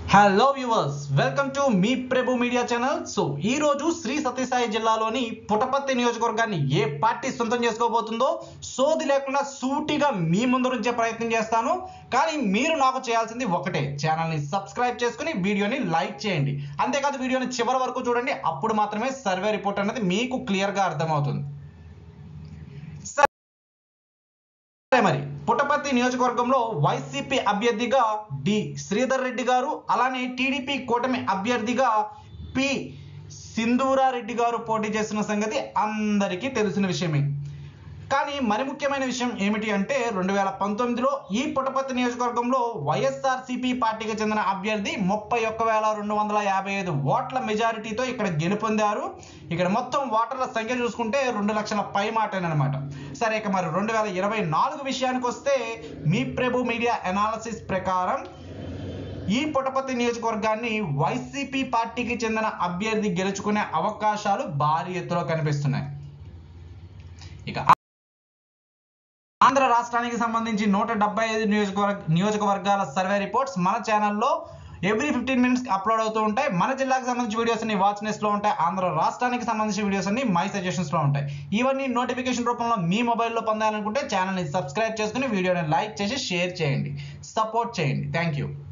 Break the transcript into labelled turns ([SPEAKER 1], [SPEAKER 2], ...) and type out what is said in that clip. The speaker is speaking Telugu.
[SPEAKER 1] హలో వ్యూవర్స్ వెల్కమ్ టు మీ ప్రభు మీడియా ఛానల్ సో ఈ రోజు శ్రీ సత్యసాయి జిల్లాలోని పుటపర్తి నియోజకవర్గాన్ని ఏ పార్టీ సొంతం చేసుకోబోతుందో సోది లేకుండా సూటిగా మీ ముందు నుంచే ప్రయత్నం చేస్తాను కానీ మీరు నాకు చేయాల్సింది ఒకటే ఛానల్ని సబ్స్క్రైబ్ చేసుకుని వీడియోని లైక్ చేయండి అంతేకాదు వీడియోని చివరి వరకు చూడండి అప్పుడు మాత్రమే సర్వే రిపోర్ట్ అనేది మీకు క్లియర్గా అర్థమవుతుంది సరే మరి పుట్టపర్తి నియోజకవర్గంలో వైసీపీ అభ్యర్థిగా డి శ్రీధర్ రెడ్డి గారు అలానే టీడీపీ కూటమి అభ్యర్థిగా పి సింధూరారెడ్డి గారు పోటీ చేస్తున్న సంగతి అందరికీ తెలిసిన విషయమే కానీ మరి ముఖ్యమైన విషయం ఏమిటి అంటే రెండు వేల పంతొమ్మిదిలో ఈ పుట్టపర్తి నియోజకవర్గంలో వైఎస్ఆర్సీపీ పార్టీకి చెందిన అభ్యర్థి ముప్పై ఒక్క వేల రెండు వందల యాభై ఐదు ఓట్ల మెజారిటీతో ఇక్కడ గెలుపొందారు ఇక్కడ మొత్తం ఓటర్ల సంఖ్య చూసుకుంటే రెండు లక్షల పై మాటేనమాట సరే ఇక మరి రెండు వేల ఇరవై నాలుగు విషయానికి వస్తే మీ ప్రభు మీడియా అనాలసిస్ ప్రకారం ఈ పుట్టపర్తి నియోజకవర్గాన్ని వైసీపీ పార్టీకి చెందిన అభ్యర్థి గెలుచుకునే అవకాశాలు భారీ ఎత్తులో కనిపిస్తున్నాయి ఇక ఆంధ్ర రాష్ట్రానికి సంబంధించి నూట డెబ్బై ఐదు నియోజకవర్గ నియోజకవర్గాల సర్వే రిపోర్ట్స్ మన ఛానల్లో ఎవ్రీ ఫిఫ్టీన్ మినిట్స్ అప్లోడ్ అవుతూ ఉంటాయి మన జిల్లాకు సంబంధించి వీడియోస్ అన్ని వాచ్ నెస్ లో ఉంటాయి ఆంధ్ర రాష్ట్రానికి సంబంధించిన వీడియోస్ అన్ని మై సజెషన్స్ లో ఉంటాయి ఇవన్నీ నోటిఫికేషన్ రూపంలో మీ మొబైల్లో పొందాలనుకుంటే ఛానల్ని సబ్స్క్రైబ్ చేసుకుని వీడియోని లైక్ చేసి షేర్ చేయండి సపోర్ట్ చేయండి థ్యాంక్ యూ